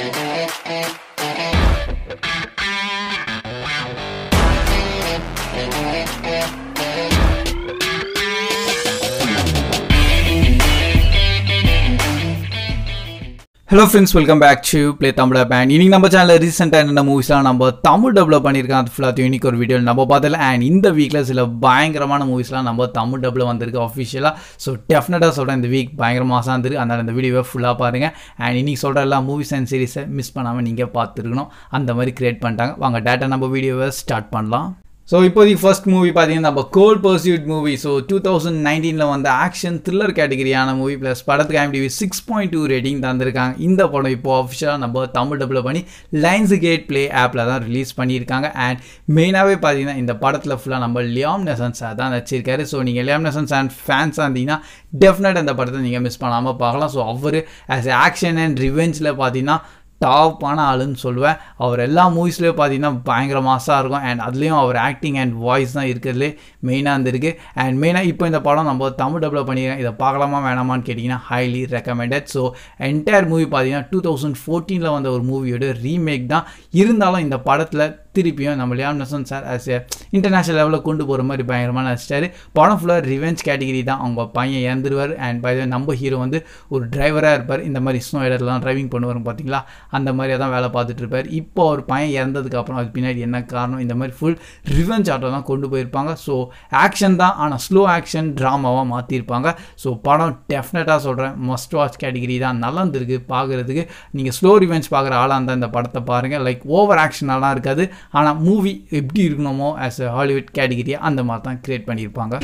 Hello friends welcome back to play Tamil band இன்னைக்கு நம்ம சேனலில் ரீசெண்டாக என்னென்ன மூவிஸ்லாம் நம்ம தமிழ் டப்பில் பண்ணியிருக்கோம் அது ஃபுல்லாக இன்னைக்கு ஒரு வீடியோ நம்ம பார்த்தல அண்ட் இந்த வீக்கில் சில பயங்கரமான மூவிஸ்லாம் நம்ம தமிழ் டப்பில் வந்திருக்கு அஃபிஷியலாக ஸோ டெஃபினட்டாக சொல்கிறேன் இந்த வீக் பயங்கர மாதம் இருந்திருக்கு அதனால் இந்த வீடியோவை ஃபுல்லாக பாருங்கள் அண்ட் இன்னைக்கு சொல்கிற எல்லா மூவிஸ் அண்ட் சீரிஸை மிஸ் பண்ணாமல் நீங்கள் பார்த்துருக்கணும் அந்த மாதிரி கிரியேட் பண்ணிட்டாங்க வாங்க டேட்டா நம்ம வீடியோவை ஸ்டார்ட் பண்ணலாம் ஸோ இப்போதைக்கு ஃபர்ஸ்ட் மூவி பார்த்தீங்கன்னா நம்ம cold pursuit movie so two thousand நைன்டீனில் வந்த ஆக்ஷன் த்ரில்லர் கேட்டகரியான மூவி ப்ளஸ் படத்துக்கு IMDb six point two rating தந்திருக்காங்க இந்த படம் இப்போ அஃபிஷியலாக நம்ம தமிழ் டப்பில் பண்ணி லைன்ஸ் கேட் ப்ளே ஆப்பில் தான் ரிலீஸ் பண்ணியிருக்காங்க அண்ட் மெயினாகவே பார்த்தீங்கன்னா இந்த படத்தில் ஃபுல்லாக நம்ம லியாம் நெசன்ஸ் தான் நடிச்சிருக்காரு ஸோ நீங்கள் லியாம் நெசன்ஸ் அண்ட் ஃபேன்ஸாக இருந்தீங்கன்னா டெஃபினட் இந்த படத்தை நீங்கள் மிஸ் பண்ணாமல் பார்க்கலாம் ஸோ அவர் ஆஸ் ஆக்ஷன் அண்ட் ரிவெஞ்சில் பார்த்தீங்கன்னா டாப்பான ஆளுன்னு சொல்லுவேன் அவர் எல்லா மூவிஸ்லேயும் பார்த்தீங்கன்னா பயங்கர மாசாக இருக்கும் அண்ட் அதுலேயும் அவர் ஆக்டிங் அண்ட் வாய்ஸ் தான் இருக்கிறதுலே மெயினாக இருந்திருக்கு அண்ட் மெயினாக இப்போ இந்த படம் நம்ம தமிழ் டப்பில் பண்ணிக்கிறேன் இதை பார்க்கலாமா வேணாமான்னு கேட்டிங்கன்னா highly recommended so entire movie பார்த்தீங்கன்னா டூ தௌசண்ட் ஃபோர்டீனில் வந்த ஒரு மூவியோட ரீமேக் தான் இருந்தாலும் இந்த படத்தில் திருப்பியும் நம்ம Liam Neeson sir as a international level கொண்டு போகிற மாதிரி பயங்கரமாக நடிச்சிட்டாரு படம் ஃபுல்லாக ரிவெஞ்ச் கேட்டகிரி தான் அவங்க பையன் இறந்துருவார் அண்ட் பை நம்ம ஹீரோ வந்து ஒரு டிரைவராக இருப்பார் இந்த மாதிரி ஸ்னோ இடத்துலாம் டிரைவிங் பண்ணுவார் பார்த்தீங்களா அந்த மாதிரியே தான் வேலை பார்த்துட்டு இருப்பார் இப்போ ஒரு பையன் இறந்ததுக்கு அப்புறம் அதுக்கு பின்னாடி என்ன காரணம் இந்த மாதிரி ஃபுல் ரிவெஞ்ச் ஆட்டம் தான் கொண்டு போயிருப்பாங்க ஸோ ஆக்ஷன் தான் ஆனால் ஸ்லோ ஆக்ஷன் ட்ராமாவாக மாற்றிருப்பாங்க ஸோ படம் டெஃபினட்டாக சொல்கிறேன் மஸ்ட் வாட்ச் கேட்டகிரி தான் நல்லா இருந்திருக்கு பார்க்குறதுக்கு நீங்கள் ஸ்லோ ரிவெஞ்ச் பார்க்குற ஆளாக இருந்தால் இந்த படத்தை பாருங்கள் லைக் ஓவர் ஆக்ஷனாலாம் இருக்காது ஆனால் மூவி எப்படி இருக்கணுமோ ஆஸ் அ ஹாலிவுட் கேட்டகிரியாக அந்த மாதிரி தான் க்ரியேட் பண்ணியிருப்பாங்க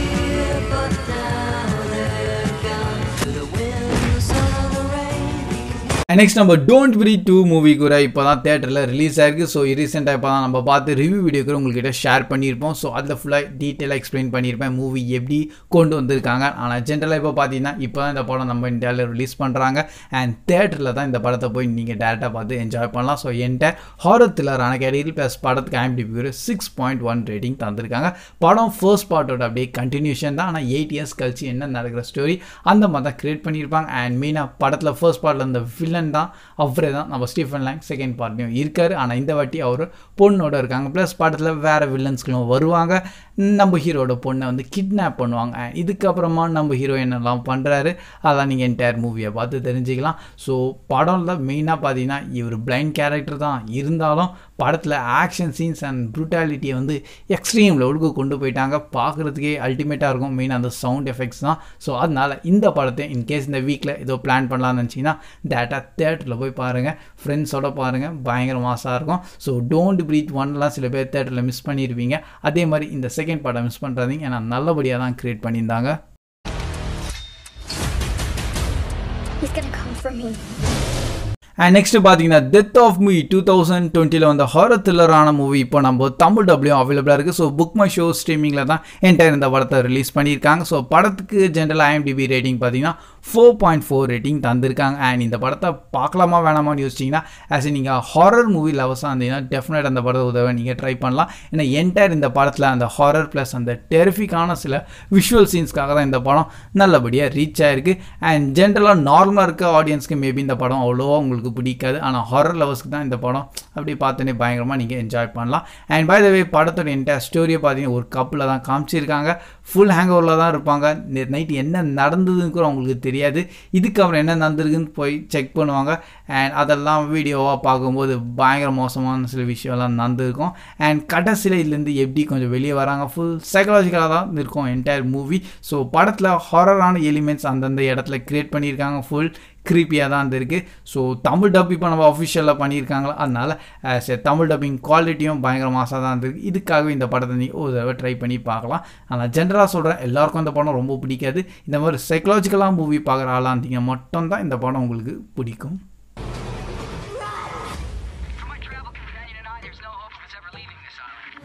நெக்ஸ்ட் நம்ம டோன்ட் ப்ரீ டூ மூவி கூட இப்போ தான் தேட்டரில் ரிலீஸ் ஆயிருக்கு ஸோ ரீசெண்டாக இப்போ தான் நம்ம பார்த்து ரிவ்யூ வீடியோ கூட உங்கள்கிட்ட ஷேர் பண்ணியிருப்போம் ஸோ அதில் ஃபுல்லாக டீட்டெயிலாக எக்ஸ்பிளைன் பண்ணியிருப்பேன் மூவி எப்படி கொண்டு வந்திருக்காங்க ஆனால் ஜென்ரலாக இப்போ பார்த்தீங்கன்னா இப்போ தான் இந்த படம் நம்ம இந்தியாவில் ரிலீஸ் பண்ணுறாங்க அண்ட் தேட்டரில் தான் இந்த படத்தை போய் நீங்கள் டேரெக்டாக பார்த்து என்ஜாய் பண்ணலாம் ஸோ என்கிட்ட ஹாரர் த்ரில்லரான கேட்டகரி ப்ளஸ் படத்துக்கு ஐம்டிபி ஒரு சிக்ஸ் பாயிண்ட் ஒன் ரேட்டிங் தந்திருக்காங்க படம் ஃபர்ஸ்ட் பார்ட்டோட அப்படியே கண்டினியூஷன் தான் ஆனால் எயிட் இயர்ஸ் கழிச்சு என்ன நடக்கிற ஸ்டோரி அந்த மாதிரி தான் க்ரியேட் பண்ணியிருப்பாங்க அண்ட் மெயினாக படத்தில் ஃபர்ஸ்ட் பார்ட்டில் இந்த வில்லன் வில்லன் தான் அவரே தான் நம்ம ஸ்டீஃபன் லேங் செகண்ட் பார்ட்லையும் இருக்கார் ஆனால் இந்த வாட்டி அவர் பொண்ணோட இருக்காங்க ப்ளஸ் படத்தில் வேறு வில்லன்ஸ்களும் வருவாங்க நம்ம ஹீரோட பொண்ணை வந்து கிட்னாப் பண்ணுவாங்க இதுக்கப்புறமா நம்ம ஹீரோ என்னெல்லாம் பண்ணுறாரு அதெல்லாம் நீங்கள் என்டையர் மூவியை பார்த்து தெரிஞ்சுக்கலாம் ஸோ படம்ல மெயினாக பார்த்தீங்கன்னா இவர் பிளைண்ட் கேரக்டர் தான் இருந்தாலும் படத்தில் ஆக்ஷன் சீன்ஸ் அண்ட் ப்ரூட்டாலிட்டியை வந்து எக்ஸ்ட்ரீம் லெவலுக்கு கொண்டு போயிட்டாங்க பார்க்குறதுக்கே அல்டிமேட்டாக இருக்கும் மெயினாக அந்த சவுண்ட் எஃபெக்ட்ஸ் தான் ஸோ அதனால் இந்த படத்தை இன்கேஸ் இந்த வீக்கில் ஏதோ பிளான் பண்ணலாம்னு நினச்சிங்கன்னா டேட்டா தேட்டரில் போய் பாருங்கள் ஃப்ரெண்ட்ஸோட பாருங்கள் பயங்கர மாசாக இருக்கும் ஸோ டோன்ட் ப்ரீத் ஒன்லாம் சில பேர் தேட்டரில் மிஸ் பண்ணியிருப்பீங்க அதே மாதிரி இந்த செகண்ட் படம் மிஸ் பண்ணுறாதீங்க ஏன்னா நல்லபடியாக தான் க்ரியேட் பண்ணியிருந்தாங்க He's gonna come for me. And next பார்த்தீங்கன்னா death of movie two thousand டுவெண்ட்டியில் வந்த ஹாரர் த்ரில்லரான மூவி இப்போ நம்ம தமிழ் டப்ளியும் அவைலபிளாக இருக்குது ஸோ புக் மை ஷோ ஸ்ட்ரீமிங்கில் தான் என்டையர் இந்த படத்தை ரிலீஸ் பண்ணியிருக்காங்க ஸோ படத்துக்கு ஜென்ரல் ஐஎம்டிபி ரேட்டிங் பார்த்தீங்கன்னா ஃபோர் பாயிண்ட் ஃபோர் ரேட்டிங் தந்திருக்காங்க அண்ட் இந்த படத்தை பார்க்கலாமா வேணாமான்னு யோசிச்சிங்கன்னா ஆஸ் நீங்கள் ஹாரர் மூவி லவர்ஸாக இருந்தீங்கன்னா டெஃபினட் அந்த படத்தை உதவ நீங்கள் ட்ரை பண்ணலாம் ஏன்னா என்டையர் இந்த படத்தில் அந்த ஹாரர் ப்ளஸ் அந்த டெரிஃபிக்கான சில விஷுவல் சீன்ஸ்க்காக தான் இந்த படம் நல்லபடியாக ரீச் ஆயிருக்கு அண்ட் ஜென்ரலாக நார்மலாக இருக்க ஆடியன்ஸ்க்கு மேபி இந்த படம் அவ்வளோவா உங்களுக்கு பிடிக்காது ஆனால் ஹாரர் லவர்ஸ்க்கு தான் இந்த படம் அப்படி பார்த்தோன்னே பயங்கரமாக நீங்கள் என்ஜாய் பண்ணலாம் அண்ட் பை த வே படத்தோட என்டையர் ஸ்டோரியை பார்த்தீங்கன்னா ஒரு கப்பில் தான் காமிச்சிருக்காங்க ஃபுல் ஹேங் ஓவரில் தான் இருப்பாங்க நைட்டு என்ன நடந்ததுன்னு கூட அவங்களுக்கு தெரியாது இதுக்கப்புறம் என்ன நடந்திருக்குன்னு போய் செக் பண்ணுவாங்க அண்ட் அதெல்லாம் வீடியோவாக பார்க்கும்போது பயங்கர மோசமான சில விஷயம்லாம் நடந்திருக்கும் அண்ட் கடைசியில் இதுலேருந்து எப்படி கொஞ்சம் வெளியே வராங்க ஃபுல் சைக்கலாஜிக்கலாக தான் இருக்கும் என்டையர் மூவி ஸோ படத்தில் ஹாரரான எலிமெண்ட்ஸ் அந்தந்த இடத்துல க்ரியேட் பண்ணியிருக்காங்க ஃபுல் க்ரீப்பியாக தான் இருந்திருக்கு ஸோ தமிழ் டப் இப்போ நம்ம அஃபிஷியலாக பண்ணியிருக்காங்களா அதனால் ஆஸ் எ தமிழ் டப்பிங் குவாலிட்டியும் பயங்கர மாசாக தான் இருந்திருக்கு இதுக்காகவே இந்த படத்தை நீங்கள் ஒரு தடவை ட்ரை பண்ணி பார்க்கலாம் ஆனால் ஜென்ரலாக சொல்கிறேன் எல்லாருக்கும் இந்த படம் ரொம்ப பிடிக்காது இந்த மாதிரி சைக்கலாஜிக்கலாக மூவி பார்க்குற ஆளாக இருந்தீங்க மட்டும்தான் இந்த படம் உங்களுக்கு பிடிக்கும் For my travel companion and I, there's no hope of us ever leaving this island.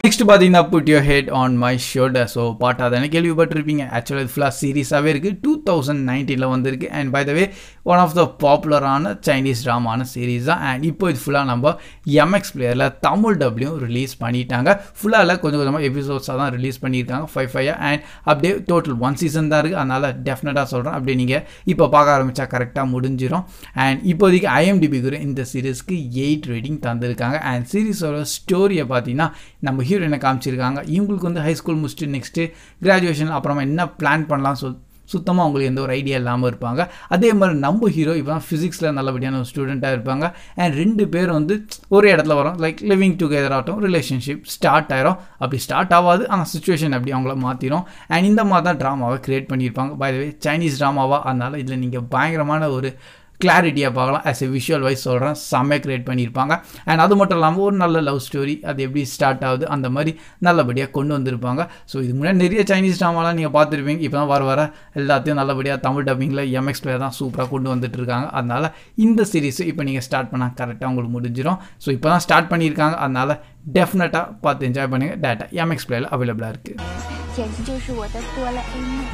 Next பார்த்தீங்கன்னா put your head on my shoulder so பாட்டா தானே கேள்விப்பட்டிருப்பீங்க ஆக்சுவலாக இது ஃபுல்லாக சீரீஸாகவே இருக்குது டூ தௌசண்ட் நைன்டீனில் வந்திருக்கு and by the way one of the பாப்புலரான சைனீஸ் ட்ராமான சீரீஸ் தான் அண்ட் இப்போ இது ஃபுல்லாக நம்ம எம்எக்ஸ் பிளேயரில் தமிழ் டப்ளியும் ரிலீஸ் பண்ணிட்டாங்க ஃபுல்லாக கொஞ்சம் கொஞ்சமாக எபிசோட்ஸாக தான் ரிலீஸ் பண்ணியிருக்காங்க ஃபைவ் ஃபைவ் அண்ட் அப்படியே டோட்டல் ஒன் சீசன் தான் இருக்குது அதனால் டெஃபினட்டாக சொல்கிறேன் அப்படியே நீங்கள் இப்போ பார்க்க ஆரம்பித்தா கரெக்டாக முடிஞ்சிடும் அண்ட் இப்போதைக்கு ஐஎம்டிபி கூட இந்த சீரீஸ்க்கு எயிட் ரேட்டிங் தந்திருக்காங்க அண்ட் சீரீஸோட ஸ்டோரியை பார்த்தீங்கன்னா நம்ம ஹீரோயினை காமிச்சிருக்காங்க இவங்களுக்கு வந்து ஹை ஸ்கூல் முடிச்சுட்டு நெக்ஸ்ட்டு கிராஜுவேஷன் அப்புறமா என்ன பிளான் பண்ணலாம் சொல் சுத்தமாக அவங்களுக்கு எந்த ஒரு ஐடியா இல்லாமல் இருப்பாங்க அதே மாதிரி நம்ம ஹீரோ இப்போ தான் ஃபிசிக்ஸில் நல்லபடியான ஒரு ஸ்டூடெண்ட்டாக இருப்பாங்க அண்ட் ரெண்டு பேர் வந்து ஒரே இடத்துல வரும் லைக் லிவிங் டுகெதர் ஆகட்டும் ரிலேஷன்ஷிப் ஸ்டார்ட் ஆயிரும் அப்படி ஸ்டார்ட் ஆகாது ஆனால் சுச்சுவேஷன் அப்படி அவங்கள மாற்றிடும் அண்ட் இந்த மாதிரி தான் ட்ராமாவை க்ரியேட் பண்ணியிருப்பாங்க பை த வே சைனீஸ் ட்ராமாவா அதனால் இதில் நீங்கள் பயங்கரமான ஒரு கிளாரிட்டியாக பார்க்கலாம் ஆஸ் எ விஷுவல் வைஸ் சொல்கிறேன் செம்மையாக க்ரியேட் பண்ணியிருப்பாங்க அண்ட் அது மட்டும் இல்லாமல் ஒரு நல்ல லவ் ஸ்டோரி அது எப்படி ஸ்டார்ட் ஆகுது அந்த மாதிரி நல்லபடியாக கொண்டு வந்திருப்பாங்க ஸோ இது முன்னாடி நிறைய சைனீஸ் ட்ராமாலாம் நீங்கள் பார்த்துருப்பீங்க இப்போ தான் வர வர எல்லாத்தையும் நல்லபடியாக தமிழ் டப்பிங்கில் எம்எக்ஸ் பிளேயர் தான் சூப்பராக கொண்டு வந்துட்டு இருக்காங்க அதனால் இந்த சீரிஸ் இப்போ நீங்கள் ஸ்டார்ட் பண்ணால் கரெக்டாக உங்களுக்கு முடிஞ்சிடும் ஸோ இப்போ தான் ஸ்டார்ட் பண்ணியிருக்காங்க அதனால் டெஃபினட்டாக பார்த்து என்ஜாய் பண்ணுங்கள் டேட்டா எம்எக்ஸ் பிளேயில் அவைலபிளாக இருக்குது 简直就是我的哆啦 A 梦。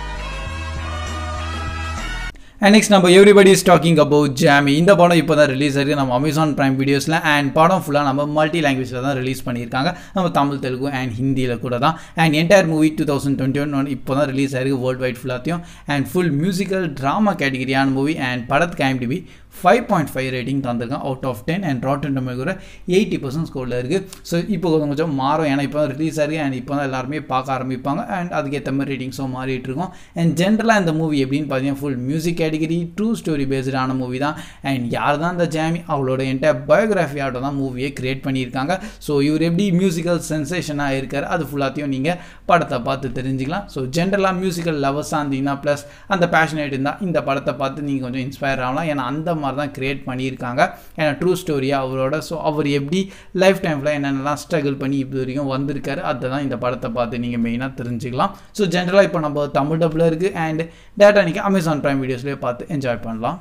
அண்ட் நெக்ஸ்ட் நம்ம everybody is talking about Jamie இந்த படம் இப்போ தான் ரிலீஸ் ஆயிருக்கு நம்ம அமேசான் ப்ரைம் வீடியோஸில் அண்ட் படம் ஃபுல்லாக நம்ம மல்டி லாங்குவேஜில் தான் ரிலீஸ் பண்ணியிருக்காங்க நம்ம தமிழ் தெலுங்கு அண்ட் ஹிந்தியில் கூட தான் and entire movie two thousand twenty one இப்போ தான் ரிலீஸ் ஆயிருக்கு வேர்ல்டு வைட் ஃபுல்லாத்தையும் அண்ட் ஃபுல் மியூசிக்கல் ட்ராமா கேட்டகிரியான மூவி அண்ட் படத்துக்கு IMDb five point five rating தந்திருக்கான் out of ten and Rotten Tomatoes கூட எயிட்டி பர்சன்ட் ஸ்கோரில் இருக்குது ஸோ இப்போ கொஞ்சம் கொஞ்சம் மாறும் ஏன்னா இப்போ தான் ரிலீஸ் ஆயிருக்கு அண்ட் இப்போ தான் எல்லாருமே பார்க்க ஆரம்பிப்பாங்க அண்ட் அதுக்கேற்ற மாதிரி ரேட்டிங்ஸும் மாறிட்டு இருக்கும் அண்ட் ஜென்ரலாக இந்த மூவி எப்படின்னு பார்த்தீங்கன்னா full music category true story பேஸ்டான மூவி தான் அண்ட் யார் தான் இந்த ஜாமி அவளோட என்டையர் பயோகிராஃபி ஆட்டோ தான் மூவியை கிரியேட் பண்ணியிருக்காங்க ஸோ இவர் எப்படி மியூசிக்கல் சென்சேஷனாக இருக்கார் அது ஃபுல்லாத்தையும் நீங்கள் படத்தை பார்த்து தெரிஞ்சுக்கலாம் ஸோ ஜென்ரலாக மியூசிக்கல் லவர்ஸாக இருந்தீங்கன்னா ப்ளஸ் அந்த பேஷனேட் இருந்தால் இந்த படத்தை பார்த்து நீங்கள் கொஞ்சம் இன்ஸ்பயர் ஆகலாம் ஏன்னா அந்த மாதிரி தான் கிரியேட் பண்ணியிருக்காங்க ஏன்னா ட்ரூ ஸ்டோரியாக அவரோட ஸோ அவர் எப்படி லைஃப் டைமில் என்னென்னலாம் ஸ்ட்ரகிள் பண்ணி இப்போ வரைக்கும் வந்திருக்காரு அதை தான் இந்த படத்தை பார்த்து நீங்கள் மெயினாக தெரிஞ்சுக்கலாம் ஸோ ஜென்ரலாக இப்போ நம்ம தமிழ் டப்பில் இருக்குது அண்ட் டேட்டா நீங்கள் அமேசான் ப்ரைம் வீடியோஸ்லேயே பார்த்து என்ஜாய் பண்ணலாம்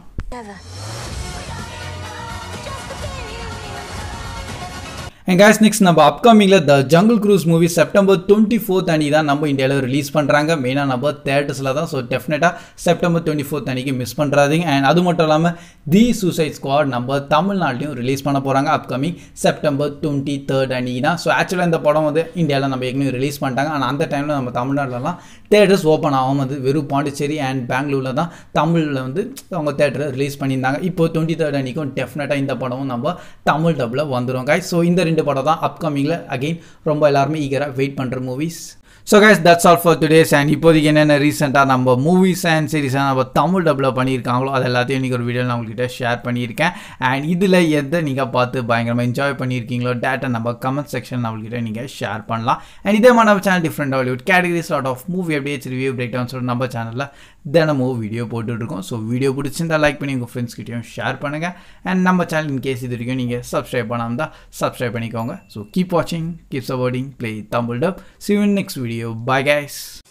அண்ட் கேஸ் நெக்ஸ்ட் நம்ம அப்கமிங்கில் the Jungle Cruise movie September twenty fourth அன்னைக்கு தான் நம்ம இந்தியாவில் ரிலீஸ் பண்ணுறாங்க மெயினாக நம்ம தேட்டர்ஸில் தான் ஸோ டெஃபினட்டாக செப்டம்பர் டுவெண்ட்டி ஃபோர்த் அன்னைக்கு மிஸ் பண்ணுறாதீங்க அண்ட் அது மட்டும் இல்லாமல் தி சூசைட் ஸ்குவாட் நம்ம தமிழ்நாட்டிலையும் ரிலீஸ் பண்ண போகிறாங்க அப்கமிங் செப்டம்பர் டுவெண்ட்டி தேர்ட் அன்னைக்கு தான் ஸோ ஆக்சுவலாக இந்த படம் வந்து இந்தியாவில் நம்ம ஏற்கனவே ரிலீஸ் பண்ணிட்டாங்க ஆனால் அந்த டைமில் நம்ம தமிழ்நாட்டிலலாம் தேட்டர்ஸ் ஓப்பன் ஆகும் வந்து வெறும் பாண்டிச்சேரி அண்ட் பெங்களூரில் தான் தமிழில் வந்து அவங்க தேட்டரை ரிலீஸ் பண்ணியிருந்தாங்க இப்போ டுவெண்ட்டி தேர்ட் அன்னைக்கும் டெஃபினட்டாக இந்த படமும் நம்ம தமிழ் டப்பில் வந்துடும் guys ஸோ இந்த ரெண்டு படம் தான் அப்கமிங்கில் அகெயின் ரொம்ப எல்லாருமே ஈகராக வெயிட் பண்ணுற movies so guys that's all for today's and இப்போதைக்கு என்னென்ன ரீசெண்டாக நம்ம மூவிஸ் அண்ட் சீரிஸாக நம்ம தமிழ் டப்பில் பண்ணியிருக்காங்களோ அது எல்லாத்தையும் இன்றைக்கி ஒரு வீடியோ நான் உங்கள்கிட்ட ஷேர் பண்ணியிருக்கேன் அண்ட் இதில் எதை நீங்கள் பார்த்து பயங்கரமாக என்ஜாய் பண்ணியிருக்கீங்களோ டேட்டா நம்ம கமெண்ட் செக்ஷன் நம்மள்கிட்ட நீங்கள் ஷேர் பண்ணலாம் அண்ட் இதே மாதிரி நம்ம channel different Hollywood categories lot of movie updates review break down சொல்லிட்டு நம்ம சேனலில் தினமும் வீடியோ போட்டுட்ருக்கோம் ஸோ வீடியோ பிடிச்சிருந்தா லைக் பண்ணி உங்கள் ஃப்ரெண்ட்ஸ் கிட்டேயும் ஷேர் பண்ணுங்கள் அண்ட் நம்ம சேனல் இன் கேஸ் இது வரைக்கும் நீங்கள் சப்ஸ்கிரைப் பண்ணாமல் தான் சப்ஸ்கிரைப் பண்ணிக்கோங்க ஸோ கீப் வாட்சிங் keep supporting play Tamil dub see you next video bye guys